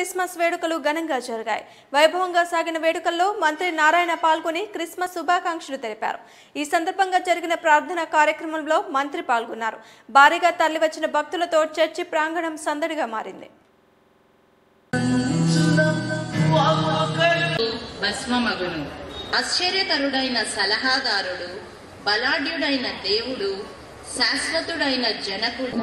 Christmas వేడుకలు ఘనంగా జరిగాయి వైభవంగా సాగిన వేడుకల్లో మంత్రి నారాయణ పాల్గొని క్రిస్మస్ శుభాకాంక్షలు తెలిపారు ఈ సందర్భంగా జరిగిన ప్రార్థన కార్యక్రమంలో మంత్రి పాల్గొన్నారు భారీగా తరలివచ్చిన భక్తులతో చర్చి ప్రాంగణం సందడిగా మారింది భస్మమగును ఆశ్చర్యకరుడైన సలహాదారుడు బలాఢ్యుడైన దేవుడు శాశ్వతుడైన జనకుడు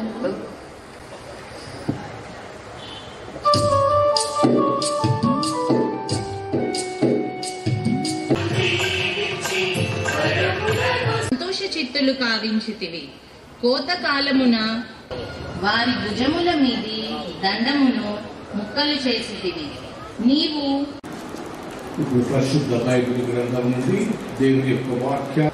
సంతోష చిత్తులు కావించితివి కోత కాలమున వారి భుజముల మీది దండమును ముక్కలు చేసితివి నీవు ఇప్పుడు పరిశుద్ధ బైబిల్ గ్రంథం నుండి దేవుని యొక్క వాక్య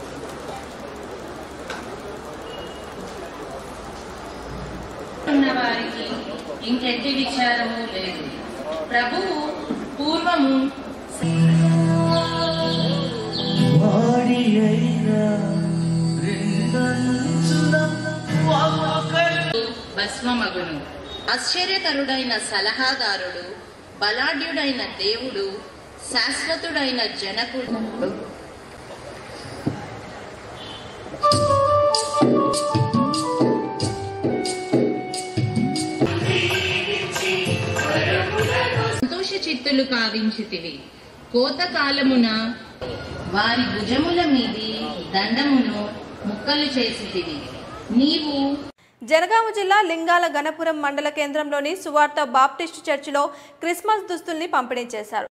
ఉన్న వారికి ఇంకెట్టి విచారము లేదు ప్రభువు పూర్వము భస్మమగును ఆశ్చర్యకరుడైన సలహాదారుడు బలాఢ్యుడైన దేవుడు శాశ్వతుడైన జనకుడు సంతోష చిత్తులు కావించితివి కోత కాలమున వారి భుజముల మీది దండమును ముక్కలు చేసితివి నీవు జనగామ జిల్లా లింగాల గణపురం మండల కేంద్రంలోని సువార్త బాప్టిస్టు చర్చిలో క్రిస్మస్ దుస్తుల్ని పంపిణీ చేశారు